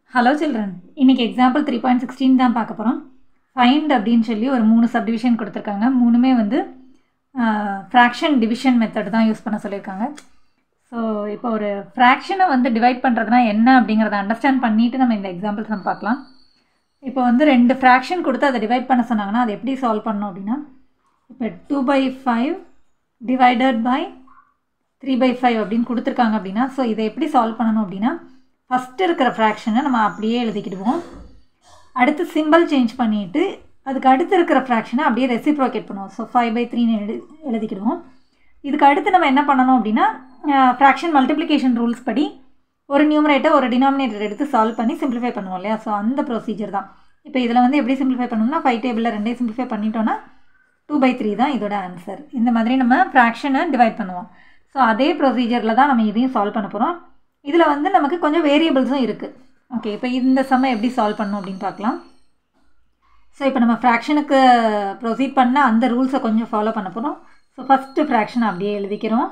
hello children இன்னைக்கு example three point sixteen தான் பார்க்க போகிறோம் ஃபைண்ட் அப்படின்னு சொல்லி ஒரு மூணு சப்டிவிஷன் கொடுத்துருக்காங்க மூணுமே வந்து ஃப்ராக்ஷன் டிவிஷன் மெத்தட் தான் யூஸ் பண்ண சொல்லியிருக்காங்க ஸோ இப்போ ஒரு ஃப்ராக்ஷனை வந்து டிவைட் பண்ணுறதுனா என்ன அப்படிங்கிறத அண்டர்ஸ்டாண்ட் பண்ணிவிட்டு நம்ம இந்த எக்ஸாம்பிள்ஸ் நம்ம பார்க்கலாம் இப்போ வந்து ரெண்டு ஃப்ராக்ஷன் கொடுத்து அதை டிவைட் பண்ண சொன்னாங்கன்னா அதை எப்படி சால்வ் பண்ணணும் அப்படின்னா இப்போ two by five divided by three by five அப்படின்னு கொடுத்துருக்காங்க அப்படின்னா ஸோ இதை எப்படி சால்வ் பண்ணணும் அப்படின்னா ஃபஸ்ட்டு இருக்கிற ஃப்ராக்ஷனை நம்ம அப்படியே எழுதிக்கிடுவோம் அடுத்து சிம்பிள் சேஞ்ச் பண்ணிவிட்டு அதுக்கு அடுத்து இருக்கிற ஃப்ராக்ஷனை அப்படியே ரெசிப்ரோகேட் பண்ணுவோம் ஸோ ஃபைவ் பை த்ரீன்னு எழுதி எழுதிக்கிடுவோம் இதுக்கு அடுத்து நம்ம என்ன பண்ணணும் அப்படின்னா ஃப்ராக்ஷன் மல்டிப்ளிகேஷன் ரூல்ஸ் படி ஒரு நியூமரேட்டர் ஒரு டினாமினேட்டர் எடுத்து சால்வ் பண்ணி சிம்பிளிஃபை பண்ணுவோம் இல்லையா ஸோ அந்த ப்ரொசீஜர் தான் இப்போ இதில் வந்து எப்படி சிம்பிளிஃபை பண்ணணும்னா ஃபைவ் டேபிளில் ரெண்டையும் சிம்பிளிஃபை பண்ணிட்டோன்னா டூ பை த்ரீ தான் இதோட ஆன்சர் இந்த மாதிரி நம்ம ஃப்ராக்ஷனை டிவைட் பண்ணுவோம் ஸோ அதே ப்ரொசீஜரில் தான் நம்ம இதையும் சால்வ் பண்ண போகிறோம் இதில் வந்து நமக்கு கொஞ்சம் வேரியபிள்ஸும் இருக்குது ஓகே இப்போ இந்த சம்மை எப்படி சால்வ் பண்ணணும் அப்படின்னு பார்க்கலாம் ஸோ இப்போ நம்ம ஃப்ராக்ஷனுக்கு ப்ரொசீட் பண்ண அந்த ரூல்ஸை கொஞ்சம் ஃபாலோ பண்ண போகிறோம் ஸோ ஃபஸ்ட்டு ஃப்ராக்ஷன் அப்படியே எழுதிக்கிறோம்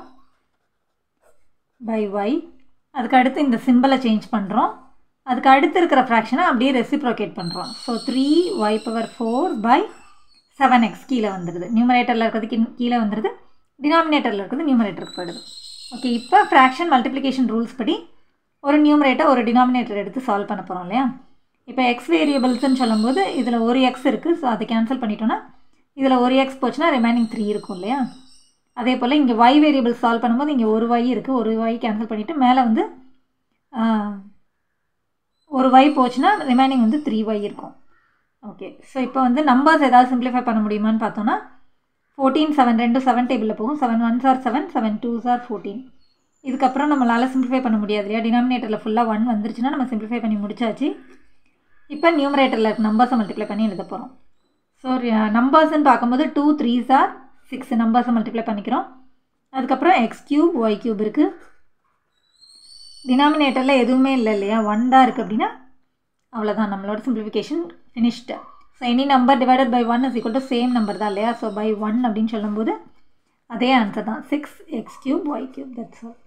பை ஒய் அதுக்கு அடுத்து இந்த சிம்பிளை சேஞ்ச் பண்ணுறோம் அதுக்கு அடுத்து இருக்கிற ஃப்ராக்ஷனை அப்படியே ரெசிப்ரோகேட் பண்ணுறோம் so three y power four by seven x கீழே வந்துடுது நியூமரேட்டரில் இருக்கிறதுக்கு கீழே வந்துடுது டினாமினேட்டரில் இருக்கிறது நியூமரேட்டருக்கு போயிடுது ஓகே இப்போ ஃப்ராக்ஷன் மல்டிப்ளிகேஷன் ரூல்ஸ் படி ஒரு நியூமரேட்டர் ஒரு டினாமினேட்டர் எடுத்து சால்வ் பண்ண போகிறோம் இல்லையா இப்போ எக்ஸ் வேரியபிள்ஸ்னு சொல்லும்போது இதில் ஒரு எக்ஸ் இருக்குது ஸோ அதை கேன்சல் பண்ணிட்டோன்னா இதில் ஒரு எக்ஸ் போச்சுன்னா ரிமைனிங் த்ரீ இருக்கும் இல்லையா அதே போல் இங்கே ஒய் வேரியபிள் சால்வ் பண்ணும்போது இங்கே ஒரு ஒய் இருக்குது ஒரு ஒய் கேன்சல் பண்ணிவிட்டு மேலே வந்து ஒரு ஒய் போச்சுன்னா ரிமைனிங் வந்து த்ரீ ஒய் இருக்கும் ஓகே ஸோ இப்போ வந்து நம்பர்ஸ் ஏதாவது சிம்பிளிஃபை பண்ண முடியுமான்னு பார்த்தோன்னா ஃபோர்டீன் செவன் ரெண்டு செவன் டேபிளில் போகும் seven ones are seven seven twos are fourteen இதுக்கப்புறம் நம்மளால் சிம்பிளிஃபை பண்ண முடியாது இல்லையா டினாமினேட்டரில் ஃபுல்லாக ஒன் வந்துருச்சுன்னா நம்ம சிம்பிளிஃபை பண்ணி முடிச்சாச்சு இப்போ நியூமரேட்டரில் இருக்க நம்பர்ஸை மல்டிப்ளை பண்ணி எழுத போகிறோம் ஸோ நம்பர்ஸ்ன்னு பார்க்கும்போது டூ த்ரீ சார் சிக்ஸ் நம்பர்ஸை மல்டிப்ளை பண்ணிக்கிறோம் அதுக்கப்புறம் எக்ஸ் கியூப் ஒய் கியூப் இருக்குது டினாமினேட்டரில் எதுவுமே இல்லை இல்லையா ஒன் தான் இருக்குது அப்படின்னா அவ்வளோதான் நம்மளோட simplification finished so any number divided by one is equal to same number தான் இல்லையா ஸோ பை ஒன் அப்படின்னு சொல்லும்போது அதே ஆன்சர் தான் six x cube y cube that's all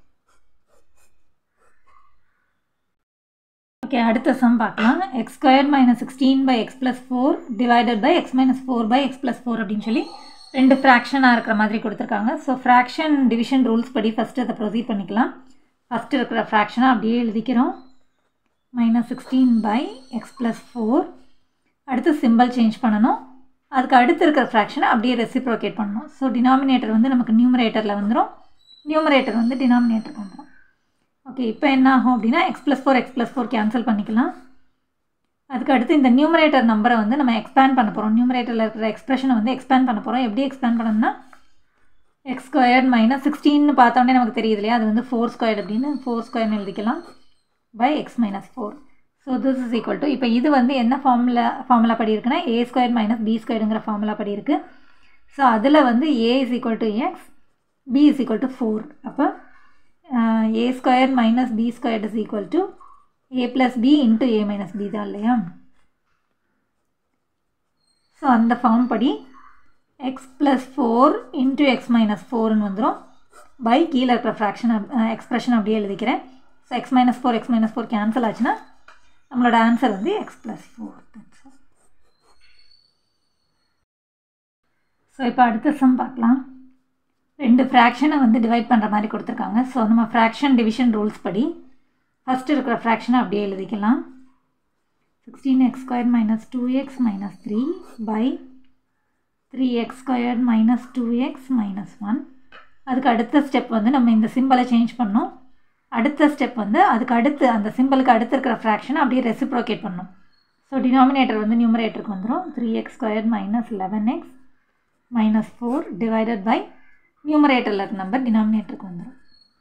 okay அடுத்த சம் பார்க்கலாம் x square minus sixteen by x plus four divided by x minus four by x plus four அப்படின்னு சொல்லி ரெண்டு ஃப்ராக்ஷனாக இருக்கிற மாதிரி கொடுத்துருக்காங்க ஸோ ஃப்ராக்ஷன் டிவிஷன் ரூல்ஸ் படி ஃபஸ்ட்டு அதை ப்ரொசீட் பண்ணிக்கலாம் ஃபஸ்ட்டு இருக்கிற ஃப்ராக்ஷனை அப்படியே எழுதிக்கிறோம் minus sixteen by x plus four அடுத்து சிம்பிள் சேஞ்ச் பண்ணணும் அதுக்கு அடுத்து இருக்கிற ஃப்ராக்ஷனை அப்படியே ரெசிப்ரோகேட் பண்ணணும் ஸோ டினாமினேட்டர் வந்து நமக்கு நியூமரேட்டரில் வந்துடும் நியூமரேட்டர் வந்து டினாமினேட்டருக்கு வந்துடும் ஓகே இப்போ என்ன ஆகும் அப்படின்னா x plus four x plus four cancel பண்ணிக்கலாம் அதுக்கு அடுத்து இந்த நியூமரேட்டர் நம்பரை வந்து நம்ம எக்ஸ்பேண்ட் பண்ண போகிறோம் நியூமரேட்டரில் இருக்கிற எக்ஸ்பிரஷனை வந்து எக்ஸ்பேண்ட் பண்ண போகிறோம் எப்படி எக்ஸ்பேண்ட் பண்ணணும்னா எக்ஸ் ஸ்கொயர் மைனஸ் சிக்ஸ்டீன்னு பார்த்தோன்னே நமக்கு தெரியுது இல்லையா அது வந்து ஃபோர் ஸ்கொயர் அப்படின்னு ஃபோர் ஸ்கொயர்னு எழுதிக்கலாம் by x minus four so this is equal to இப்போ இது வந்து என்ன ஃபார்முலா ஃபார்முலா படி இருக்குன்னா ஏ ஸ்கொயர் மைனஸ் பி ஸ்கொயருங்கிற ஃபார்முலா படி இருக்குது ஸோ அதில் வந்து a is equal to x b is equal to four அப்போ a square minus b square is equal to a plus b into a minus b தான் இல்லையா so அந்த form படி x plus four into x minus ஃபோர்னு வந்துடும் by கீழே இருக்கிற fraction expression அப்படியே எழுதிக்கிறேன் so x minus four x minus four cancel ஆச்சுன்னா நம்மளோட ஆன்சர் வந்து எக்ஸ் ப்ளஸ் ஃபோர் ஸோ இப்போ அடுத்த சம் பார்க்கலாம் ரெண்டு ஃப்ராக்ஷனை வந்து டிவைட் பண்ணுற மாதிரி கொடுத்துருக்காங்க ஸோ நம்ம ஃப்ராக்ஷன் டிவிஷன் ரூல்ஸ் படி ஃபஸ்ட்டு இருக்கிற ஃப்ராக்ஷனை அப்படியே எழுதிக்கலாம் sixteen x square minus two x minus three by three x square minus two x minus one அதுக்கு அடுத்த ஸ்டெப் வந்து நம்ம இந்த சிம்பிளை சேஞ்ச் பண்ணோம் அடுத்த ஸ்டெப் வந்து அதுக்கு அடுத்து அந்த சிம்பிளுக்கு அடுத்து இருக்கிற ஃப்ராக்ஷனை அப்படியே ரெசிப்ரோகேட் பண்ணணும் ஸோ டினாமினேட்டர் வந்து நியூமரேட்டருக்கு வந்துடும் three x square minus eleven x minus four divided by நியூமரேட்டரில் இருக்க நம்பர் டினாமினேட்டருக்கு வந்துடும்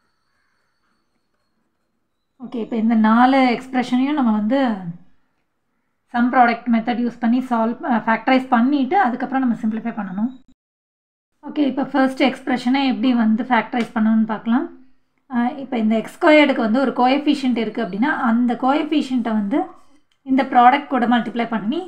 ஓகே இப்போ இந்த நாலு எக்ஸ்ப்ரெஷனையும் நம்ம வந்து சம் ப்ராடக்ட் மெத்தட் யூஸ் பண்ணி சால்வ் ஃபேக்டரைஸ் பண்ணிவிட்டு அதுக்கப்புறம் நம்ம சிம்பிளிஃபை பண்ணணும் ஓகே இப்போ ஃபர்ஸ்ட் எக்ஸ்ப்ரெஷனை எப்படி வந்து ஃபேக்டரைஸ் பண்ணணும்னு பார்க்கலாம் இப்போ இந்த எக்ஸ்கொயர்டுக்கு வந்து ஒரு கோஎஃபிஷியன்ட் இருக்குது அப்படின்னா அந்த கோஎஃபிஷியண்ட்டை வந்து இந்த ப்ராடக்ட் கூட மல்டிப்ளை பண்ணி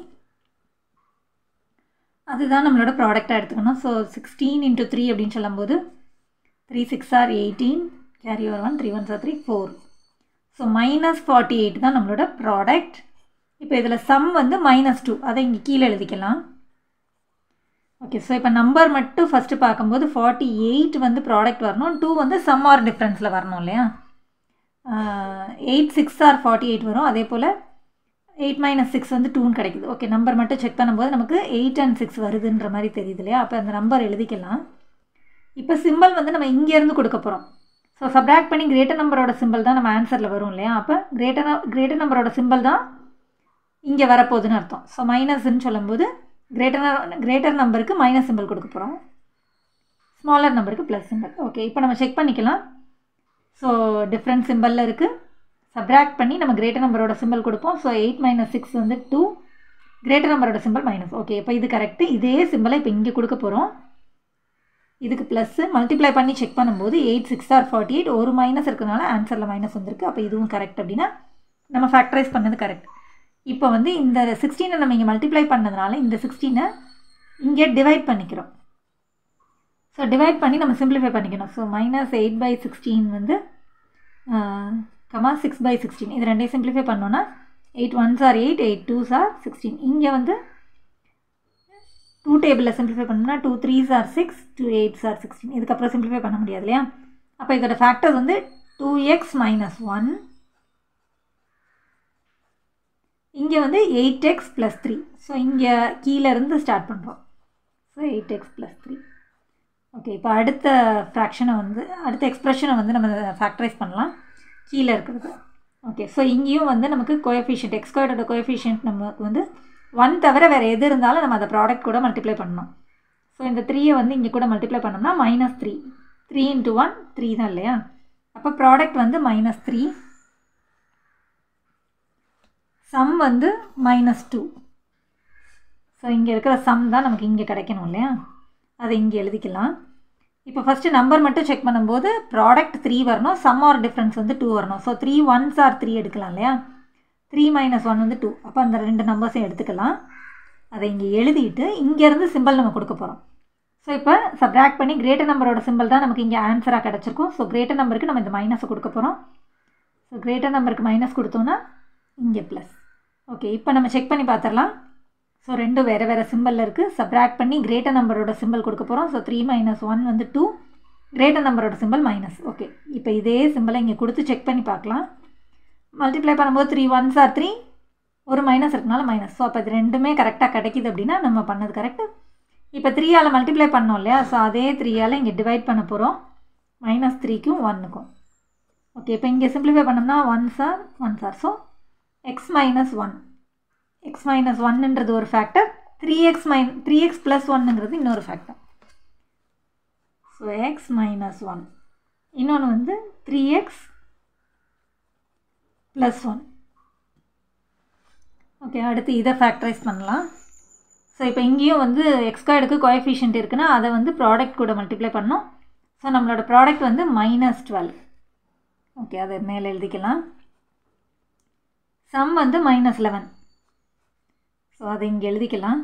அதுதான் நம்மளோட ப்ராடக்டாக எடுத்துக்கணும் ஸோ சிக்ஸ்டீன் இன்ட்டு த்ரீ அப்படின்னு சொல்லும்போது three six are eighteen carry over one three ones are three four so minus forty eight தான் நம்மளோட ப்ராடக்ட் இப்போ இதில் சம் வந்து மைனஸ் டூ அதை இங்கே கீழே எழுதிக்கலாம் ஓகே ஸோ இப்போ நம்பர் மட்டும் ஃபஸ்ட்டு பார்க்கும்போது ஃபார்ட்டி எயிட் வந்து ப்ராடக்ட் வரணும் டூ வந்து சம் ஆர் டிஃப்ரென்ஸில் வரணும் இல்லையா eight six are forty eight வரும் அதே போல் எயிட் மைனஸ் சிக்ஸ் வந்து டூன்னு கிடைக்குது ஓகே நம்பர் மட்டும் செக் பண்ணும்போது நமக்கு எயிட் அண்ட் சிக்ஸ் வருதுன்ற மாதிரி தெரியுது இல்லையா அப்போ அந்த நம்பர் எழுதிக்கலாம் இப்போ சிம்பிள் வந்து நம்ம இங்கேருந்து கொடுக்க போகிறோம் ஸோ சப்ராக்ட் பண்ணி கிரேட்டர் நம்பரோட சிம்பிள் தான் நம்ம ஆன்சரில் வரும் இல்லையா அப்போ கிரேட்டர் கிரேட்டர் நம்பரோட சிம்பிள் தான் இங்கே வரப்போகுதுன்னு அர்த்தம் ஸோ மைனஸ்ன்னு சொல்லும்போது கிரேட்டர் கிரேட்டர் நம்பருக்கு மைனஸ் சிம்பிள் கொடுக்க போகிறோம் ஸ்மாலர் நம்பருக்கு ப்ளஸ் சிம்பிள் ஓகே இப்போ நம்ம செக் பண்ணிக்கலாம் ஸோ டிஃப்ரெண்ட் சிம்பிளில் இருக்குது சப்ராக்ட் பண்ணி நம்ம கிரேட்டர் நம்பரோட சிம்பிள் கொடுப்போம் ஸோ எயிட் மைனஸ் சிக்ஸ் வந்து டூ கிரேட்டர் நம்பரோட சிம்பிள் மைனஸ் ஓகே இப்போ இது கரெக்டு இதே சிம்பிளை இப்போ இங்கே கொடுக்க போகிறோம் இதுக்கு ப்ளஸ்ஸு மல்டிப்ளை பண்ணி செக் பண்ணும்போது eight six are forty eight ஒரு மைனஸ் இருக்கிறதுனால ஆன்சரில் மைனஸ் வந்திருக்கு அப்போ இதுவும் கரெக்ட் அப்படின்னா நம்ம ஃபேக்டரைஸ் பண்ணது கரெக்ட் இப்போ வந்து இந்த சிக்ஸ்டீனை நம்ம இங்கே மல்டிப்ளை பண்ணதுனால இந்த சிக்ஸ்டீனை இங்கே டிவைட் பண்ணிக்கிறோம் ஸோ டிவைட் பண்ணி நம்ம சிம்பிளிஃபை பண்ணிக்கணும் so minus eight by sixteen வந்து கமா சிக்ஸ் பை சிக்ஸ்டீன் இது ரெண்டையும் சிம்பிளிஃபை பண்ணோன்னா eight ones are eight eight twos are sixteen இங்கே வந்து டூ டேபிளில் சிம்பிளிஃபை பண்ணோம்னா two threes are six two eights are sixteen இதுக்கப்புறம் சிம்பிளிஃபை பண்ண முடியாது இல்லையா அப்போ இதோட ஃபேக்டர்ஸ் வந்து டூ எக்ஸ் மைனஸ் ஒன் இங்கே வந்து eight x plus three so இங்கே கீழேருந்து ஸ்டார்ட் பண்ணுறோம் so eight x plus three okay இப்போ அடுத்த ஃப்ராக்ஷனை வந்து அடுத்த எக்ஸ்ப்ரெஷனை வந்து நம்ம ஃபேக்டரைஸ் பண்ணலாம் கீழே இருக்கிறது ஓகே ஸோ இங்கேயும் வந்து நமக்கு கோஎஃபிஷியன்ட் எக்ஸ்கொயர்டோட கோஎஃபிஷியன்ட் நமக்கு வந்து ஒன் தவிர வேறு எது இருந்தாலும் நம்ம அதை ப்ராடக்ட் கூட மல்டிப்ளை பண்ணணும் ஸோ இந்த த்ரீயை வந்து இங்கே கூட மல்டிப்ளை பண்ணோம்னா minus three three into one three தான் இல்லையா அப்போ ப்ராடக்ட் வந்து மைனஸ் த்ரீ சம் வந்து மைனஸ் டூ ஸோ இங்கே இருக்கிற சம் தான் நமக்கு இங்கே கிடைக்கணும் இல்லையா அதை இங்கே எழுதிக்கலாம் இப்போ ஃபஸ்ட்டு நம்பர் மட்டும் செக் பண்ணும்போது ப்ராடக்ட் த்ரீ வரணும் சம் ஆர் டிஃப்ரென்ஸ் வந்து டூ வரணும் so three ones are three எடுக்கலாம் இல்லையா த்ரீ மைனஸ் ஒன் வந்து டூ அப்போ அந்த ரெண்டு நம்பர்ஸையும் எடுத்துக்கலாம் அதை இங்கே எழுதிட்டு இங்கேருந்து சிம்பிள் நம்ம கொடுக்க போகிறோம் ஸோ இப்போ சப்ராக்ட் பண்ணி கிரேட்டர் நம்பரோட சிம்பிள் தான் நமக்கு இங்கே ஆன்சராக கிடச்சிருக்கும் ஸோ கிரேட்டர் நம்பருக்கு நம்ம இந்த மைனஸை கொடுக்க போகிறோம் ஸோ கிரேட்டர் நம்பருக்கு மைனஸ் கொடுத்தோன்னா இங்கே ப்ளஸ் ஓகே இப்போ நம்ம செக் பண்ணி பார்த்துடலாம் ஸோ ரெண்டும் வேறு வேறு சிம்பிளில் இருக்குது சப்ராக்ட் பண்ணி கிரேட்டர் நம்பரோட சிம்பிள் கொடுக்க போகிறோம் ஸோ த்ரீ மைனஸ் ஒன் வந்து டூ கிரேட்டர் நம்பரோட சிம்பிள் மைனஸ் ஓகே இப்போ இதே சிம்பிளை இங்கே கொடுத்து செக் பண்ணி பார்க்கலாம் மல்டிப்ளை பண்ணும்போது த்ரீ ஒன்ஸ் ஆர் த்ரீ ஒரு மைனஸ் இருக்கனால மைனஸ் ஸோ அப்போ இது ரெண்டுமே கரெக்டாக கிடைக்கிது அப்படின்னா நம்ம பண்ணது கரெக்டு இப்போ த்ரீயால் மல்டிப்ளை பண்ணோம் இல்லையா ஸோ அதே த்ரீயால் இங்கே டிவைட் பண்ண போகிறோம் மைனஸ் த்ரீக்கும் ஒன்னுக்கும் ஓகே இப்போ இங்கே சிம்பிளிஃபை பண்ணோம்னா ones are ones are so x minus one x minus ஒன்னுன்றது ஒரு factor three x minus three x plus ஒன்னுங்கிறது இன்னொரு factor so x minus one இன்னொன்று வந்து three x plus one okay அடுத்து இதை ஃபேக்டரைஸ் பண்ணலாம் ஸோ இப்போ இங்கேயும் வந்து எக்ஸ்காய்டுக்கு கோஎஃபிஷியன்ட் இருக்குன்னா அதை வந்து ப்ராடக்ட் கூட மல்டிப்ளை பண்ணோம் ஸோ நம்மளோட ப்ராடக்ட் வந்து மைனஸ் டுவெல் ஓகே அதை மேலே எழுதிக்கலாம் சம் வந்து மைனஸ் லெவன் ஸோ அதை இங்கே எழுதிக்கலாம்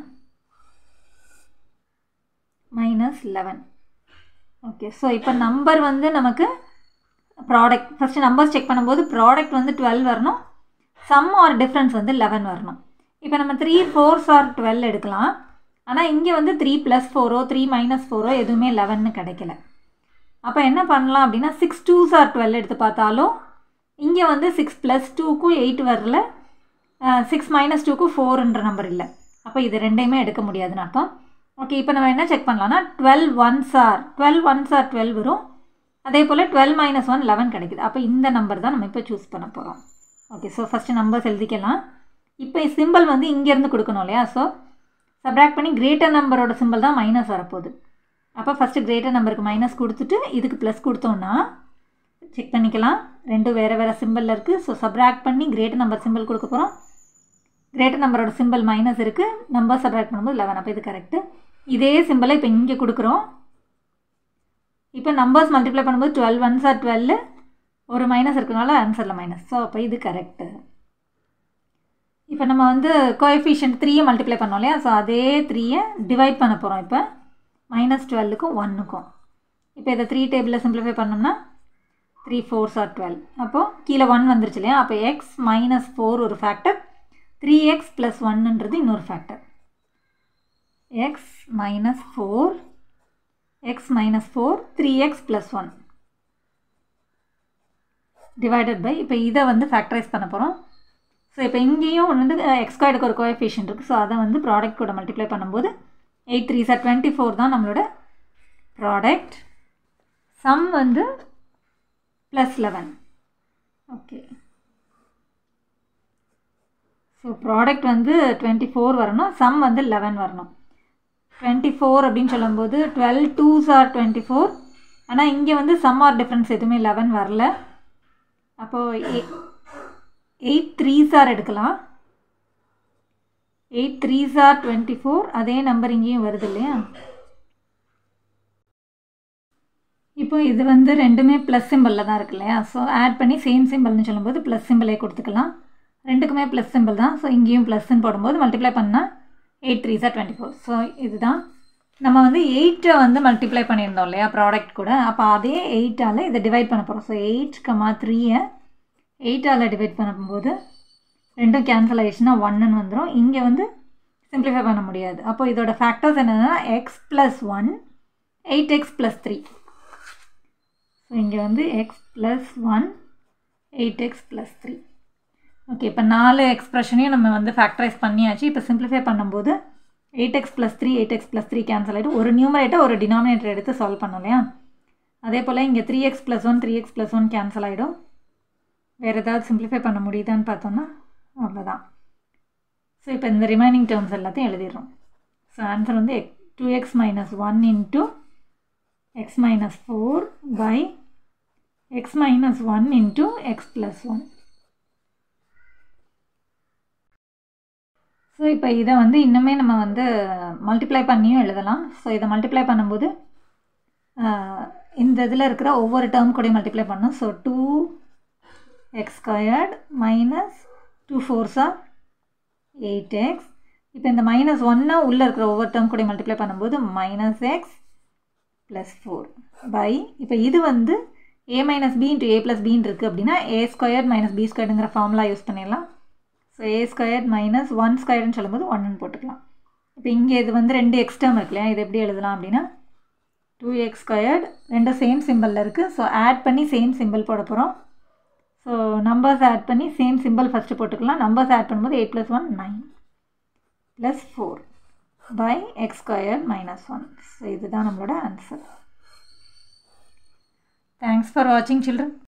மைனஸ் லெவன் ஓகே ஸோ இப்போ நம்பர் வந்து நமக்கு ப்ராடக்ட் ஃபஸ்ட்டு நம்பர்ஸ் செக் பண்ணும்போது ப்ராடக்ட் வந்து டுவெல் வரணும் சம் ஆர் டிஃப்ரென்ஸ் வந்து லெவன் வரணும் இப்போ நம்ம த்ரீ ஃபோர்ஸ் ஆர் டுவெல் எடுக்கலாம் ஆனால் இங்கே வந்து த்ரீ ப்ளஸ் ஃபோரோ த்ரீ மைனஸ் ஃபோரோ எதுவுமே லெவன்னு கிடைக்கல அப்போ என்ன பண்ணலாம் அப்படின்னா சிக்ஸ் டூஸ் ஆர் டுவெல் எடுத்து பார்த்தாலும் இங்கே வந்து சிக்ஸ் ப்ளஸ் டூக்கும் எயிட் வரல சிக்ஸ் மைனஸ் டூக்கும் ஃபோர்ன்ற நம்பர் இல்லை அப்போ இது ரெண்டையுமே எடுக்க முடியாதுன்னு அர்த்தம் ஓகே இப்போ நம்ம என்ன செக் பண்ணலாம்னா twelve ones are twelve ones are twelve வரும் அதே போல் டுவெல் மைனஸ் ஒன் லெவன் கிடைக்குது அப்போ இந்த நம்பர் தான் நம்ம இப்போ சூஸ் பண்ண போகிறோம் ஓகே ஸோ ஃபஸ்ட்டு நம்பர்ஸ் எழுதிக்கலாம் இப்போ சிம்பிள் வந்து இங்கேருந்து கொடுக்கணும் இல்லையா ஸோ சப்ராக்ட் பண்ணி கிரேட்டர் நம்பரோட சிம்பிள் தான் மைனஸ் வரப்போகுது அப்போ ஃபஸ்ட்டு கிரேட்டர் நம்பருக்கு மைனஸ் கொடுத்துட்டு இதுக்கு ப்ளஸ் கொடுத்தோன்னா செக் பண்ணிக்கலாம் ரெண்டும் வேறு வேறு சிம்பிளில் இருக்குது ஸோ சப்ராக்ட் பண்ணி கிரேட்டர் நம்பர் சிம்பிள் கொடுக்க போகிறோம் கிரேட்டர் நம்பரோட சிம்பிள் மைனஸ் இருக்குது நம்பர் சப்ராக்ட் பண்ணும்போது லெவன் அப்போ இது கரெக்டு இதே சிம்பிளை இப்போ இங்கே கொடுக்குறோம் இப்போ நம்பர்ஸ் மல்டிப்ளை பண்ணும்போது டுவெல் ஒன்ஸ் ஆர் டுவெல் ஒரு மைனஸ் இருக்கனால ஆன்சரில் மைனஸ் ஸோ அப்போ இது கரெக்டு இப்போ நம்ம வந்து கோஎஃபிஷியன்ட் த்ரீயை மல்டிப்ளை பண்ணோம் இல்லையா ஸோ அதே த்ரீயை டிவைட் பண்ண போகிறோம் இப்போ மைனஸ் டுவெல்லுக்கும் ஒன்றுக்கும் இப்போ இதை த்ரீ டேபிளில் சிம்பிளிஃபை பண்ணோம்னா த்ரீ ஃபோர்ஸ் ஆர் டுவெல் அப்போது கீழே ஒன் வந்துருச்சு இல்லையா அப்போ எக்ஸ் மைனஸ் ஃபோர் ஒரு ஃபேக்டர் த்ரீ எக்ஸ் ப்ளஸ் ஒன்னுன்றது இன்னொரு factor x minus four x minus four three x plus one divided by இப்போ இதை வந்து ஃபேக்டரைஸ் பண்ண போகிறோம் ஸோ இப்போ இங்கேயும் வந்து எக்ஸ்காய்டுக்கு ஒரு கோஎஃபிஷியன்ட் இருக்குது ஸோ அதை வந்து ப்ராடக்ட் கூட மல்டிப்ளை பண்ணும்போது eight threes are twenty four தான் நம்மளோட ப்ராடக்ட் சம் வந்து plus eleven okay so product வந்து டுவெண்ட்டி ஃபோர் வரணும் சம் வந்து லெவன் வரணும் டுவெண்ட்டி ஃபோர் அப்படின்னு சொல்லும்போது twelve twos are twenty four ஆனால் இங்கே வந்து சம் ஆர் டிஃப்ரென்ஸ் எதுவுமே லெவன் வரல அப்போது எயிட் த்ரீஸ் ஆர் எடுக்கலாம் eight threes are twenty four அதே நம்பர் இங்கேயும் வருது இல்லையா இப்போ இது வந்து ரெண்டுமே ப்ளஸ் சிம்பிளில் தான் இருக்கு இல்லையா ஸோ ஆட் பண்ணி சேம் சிம்பிள்னு சொல்லும்போது ப்ளஸ் சிம்பிளே கொடுத்துக்கலாம் ரெண்டுக்குமே ப்ளஸ் சிம்பிள் தான் ஸோ இங்கேயும் ப்ளஸ்ன்னு போடும்போது மல்டிப்ளை பண்ணால் eight threes are twenty four so இதுதான் நம்ம வந்து எயிட்டை வந்து மல்டிப்ளை பண்ணியிருந்தோம் இல்லையா ப்ராடக்ட் கூட அப்போ அதே எயிட்டால் இதை டிவைட் பண்ண போகிறோம் ஸோ எயிட் கமா த்ரீயை எயிட்டால் டிவைட் பண்ணும்போது ரெண்டும் கேன்சல் ஆகிடுச்சுன்னா ஒன்னுன்னு வந்துடும் இங்கே வந்து சிம்பிளிஃபை பண்ண முடியாது அப்போ இதோட ஃபேக்டர்ஸ் என்னென்னா x plus one eight x plus three so இங்கே வந்து x plus one eight x plus three okay இப்போ நாலு எக்ஸ்ப்ரெஷனையும் நம்ம வந்து ஃபேக்டரைஸ் பண்ணியாச்சு இப்போ சிம்பிளிஃபை பண்ணும்போது eight x plus three eight x plus three cancel ஆகிட்டு ஒரு நியூமரேட்டர் ஒரு டினாமினேட்டர் எடுத்து சால்வ் பண்ணோம் இல்லையா அதே போல் இங்கே three x plus one three x plus one cancel ஆகிடும் வேறு ஏதாவது சிம்பிளிஃபை பண்ண முடியுதான்னு பார்த்தோம்னா அவ்வளோதான் ஸோ இப்போ இந்த ரிமைனிங் டேர்ம்ஸ் எல்லாத்தையும் எழுதிடுறோம் ஸோ ஆன்சர் வந்து x two x minus one into x minus four by x minus one into x plus one so இப்போ இதை வந்து இன்னுமே நம்ம வந்து மல்டிப்ளை பண்ணியும் எழுதலாம் ஸோ இதை மல்டிப்ளை பண்ணும்போது இந்த இதில் இருக்கிற ஒவ்வொரு டேர்ம் கூட மல்டிப்ளை பண்ணணும் so two x squared minus two fours are eight x இப்போ இந்த மைனஸ் ஒன்னை உள்ளே இருக்கிற ஒவ்வொரு டேர்ம் கூட மல்டிப்ளை பண்ணும்போது minus x plus four by இப்போ இது வந்து a minus b into a plus பின்னு இருக்குது அப்படின்னா ஏ ஸ்கொயர் மைனஸ் பி ஸ்கொயர்டுங்கிற ஃபார்முலா யூஸ் பண்ணிடலாம் so a square minus one ஸ்கொயர்னு சொல்லும்போது ஒன்னு போட்டுக்கலாம் இப்போ இங்கே இது வந்து ரெண்டு எக்ஸ் டேர்ம் இருக்கு இல்லையா இது எப்படி எழுதலாம் அப்படின்னா டூ எக்ஸ் ஸ்கொயர்ட் ரெண்டு சேம் சிம்பிளில் இருக்குது ஸோ ஆட் பண்ணி சேம் சிம்பிள் போட போகிறோம் ஸோ நம்பர்ஸ் ஆட் பண்ணி சேம் சிம்பிள் ஃபஸ்ட்டு போட்டுக்கலாம் நம்பர்ஸ் ஆட் பண்ணும்போது eight plus one nine plus four by x square minus one so இதுதான் நம்மளோட ஆன்சர் தேங்க்ஸ் ஃபார் வாட்சிங் சில்ட்ரன்